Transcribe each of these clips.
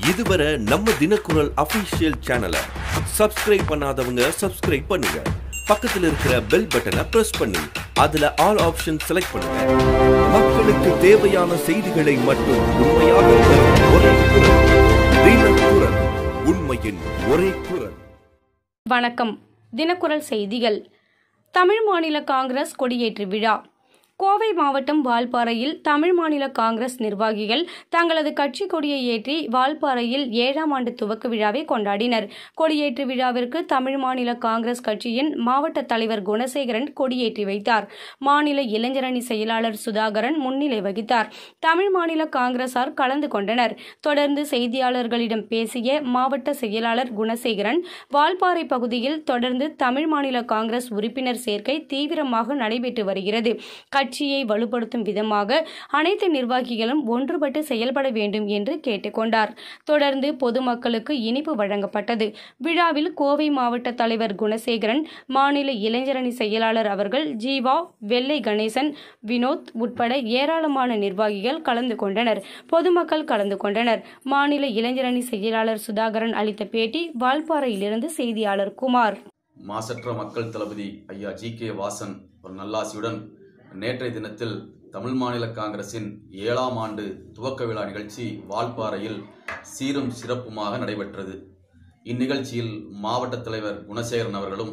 இதுவரை நம்ம தினக்குரல் அபிஷியல் சேனலை சப்ஸ்கிரைப் பண்ணாதவங்க சப்ஸ்கிரைப் பண்ணுங்க பக்கத்துல இருக்கிற பெல் பட்டனை பிரஸ் பண்ணி அதுல ஆல் ஆப்ஷன் செலக்ட் பண்ணுங்க மக்களுக்கு தேவையான செய்திகளை மட்டும் உண்மையாக தரும் ஒரே குரல் தினக்குரல் உண்மையின் ஒரே குரல் வணக்கம் தினக்குரல் செய்திகள் தமிழ் மாநில காங்கிரஸ் கொடியேற்று விழா கோவை மாவட்டம் வால்பாறையில் தமிழ் மாநில காங்கிரஸ் நிர்வாகிகள் தங்களது கட்சி கொடியை ஏற்றி வால்பாறையில் ஏழாம் ஆண்டு துவக்க விழாவை கொண்டாடினர் கொடியேற்று விழாவிற்கு தமிழ் மாநில காங்கிரஸ் கட்சியின் மாவட்ட தலைவர் குணசேகரன் கொடியேற்றி வைத்தார் மாநில இளைஞரணி செயலாளர் சுதாகரன் முன்னிலை வகித்தார் தமிழ் மாநில காங்கிரசார் கலந்து கொண்டனர் தொடர்ந்து செய்தியாளர்களிடம் பேசிய மாவட்ட செயலாளர் குணசேகரன் வால்பாறை பகுதியில் தொடர்ந்து தமிழ் மாநில காங்கிரஸ் உறுப்பினர் சேர்க்கை தீவிரமாக நடைபெற்று வருகிறது கட்சியை வலுப்படுத்தும் விதமாக அனைத்து நிர்வாகிகளும் ஒன்றுபட்டு செயல்பட வேண்டும் என்று கேட்டுக்கொண்டார் தொடர்ந்து பொதுமக்களுக்கு இனிப்பு வழங்கப்பட்டது விழாவில் கோவை மாவட்ட தலைவர் குணசேகரன் மாநில இளைஞரணி செயலாளர் அவர்கள் ஜீவா வெள்ளை கணேசன் வினோத் உட்பட ஏராளமான நிர்வாகிகள் கலந்து கொண்டனர் பொதுமக்கள் கலந்து கொண்டனர் மாநில இளைஞரணி செயலாளர் சுதாகரன் அளித்த பேட்டி வால்பாறையிலிருந்து செய்தியாளர் குமார் மாசற்ற மக்கள் தளபதி ஐயா ஜி கே வாசன் ஒரு நல்லாசியுடன் நேற்றைய தினத்தில் தமிழ் மாநில காங்கிரசின் ஏழாம் ஆண்டு துவக்க விழா நிகழ்ச்சி வால்பாறையில் சீரும் சிறப்புமாக நடைபெற்றது இந்நிகழ்ச்சியில் மாவட்ட தலைவர் குணசேகரன் அவர்களும்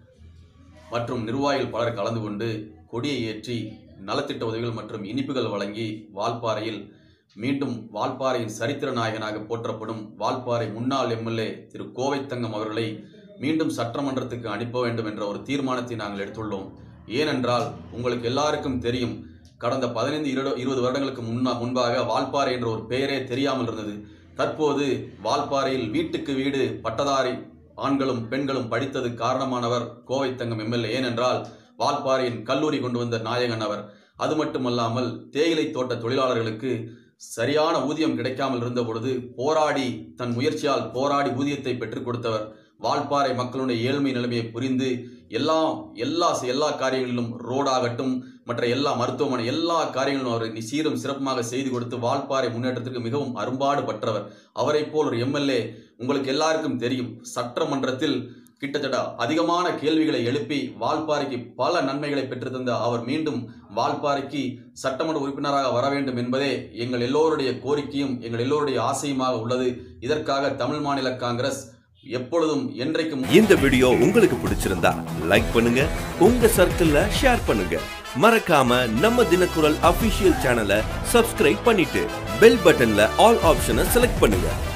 மற்றும் நிர்வாகிகள் பலர் கலந்து கொண்டு கொடியை ஏற்றி நலத்திட்ட உதவிகள் மற்றும் இனிப்புகள் வழங்கி வால்பாறையில் மீண்டும் வால்பாறையின் சரித்திர நாயகனாக போற்றப்படும் வால்பாறை முன்னாள் எம்எல்ஏ திரு கோவை தங்கம் அவர்களை மீண்டும் சட்டமன்றத்துக்கு அனுப்ப வேண்டும் என்ற ஒரு தீர்மானத்தை நாங்கள் எடுத்துள்ளோம் ஏனென்றால் உங்களுக்கு எல்லாருக்கும் தெரியும் கடந்த பதினைந்து இருபது வருடங்களுக்கு முன்னா முன்பாக வால்பாறை என்ற ஒரு பெயரே தெரியாமல் இருந்தது தற்போது வால்பாறையில் வீட்டுக்கு வீடு பட்டதாரி ஆண்களும் பெண்களும் படித்தது காரணமானவர் கோவை தங்கம் எம்எல்ஏ ஏனென்றால் வால்பாறையின் கல்லூரி கொண்டு வந்த நாயகன் அவர் அது மட்டுமல்லாமல் தேயிலை தோட்ட தொழிலாளர்களுக்கு சரியான ஊதியம் கிடைக்காமல் இருந்த பொழுது போராடி தன் முயற்சியால் போராடி ஊதியத்தை பெற்றுக் கொடுத்தவர் வால்பாறை மக்களுடைய ஏழ்மை நிலைமையை புரிந்து எல்லா எல்லா எல்லா காரியங்களிலும் ரோடாகட்டும் மற்ற எல்லா மருத்துவமனை எல்லா காரியங்களும் அவர் சீரும் சிறப்புமாக செய்து கொடுத்து வால்பாறை முன்னேற்றத்திற்கு மிகவும் அரும்பாடு பற்றவர் அவரை போல் ஒரு எம்எல்ஏ உங்களுக்கு எல்லாருக்கும் தெரியும் சட்டமன்றத்தில் கிட்டத்தட்ட அதிகமான கேள்விகளை எழுப்பி வால்பாறைக்கு பல நன்மைகளை பெற்றுத்தந்த அவர் மீண்டும் வால்பாறைக்கு சட்டமன்ற உறுப்பினராக வர வேண்டும் என்பதே எங்கள் எல்லோருடைய கோரிக்கையும் எங்கள் எல்லோருடைய ஆசையுமாக உள்ளது இதற்காக தமிழ் மாநில காங்கிரஸ் எப்பொழுதும் என்றைக்கும் இந்த வீடியோ உங்களுக்கு பிடிச்சிருந்தா லைக் பண்ணுங்க உங்க சர்க்கிள்ல ஷேர் பண்ணுங்க மறக்காம நம்ம தினக்குரல் அபிஷியல் சேனலை சப்ஸ்கிரைப் பண்ணிட்டு பெல் பட்டன்ல ஆல் ஆப்ஷனை செலக்ட் பண்ணுங்க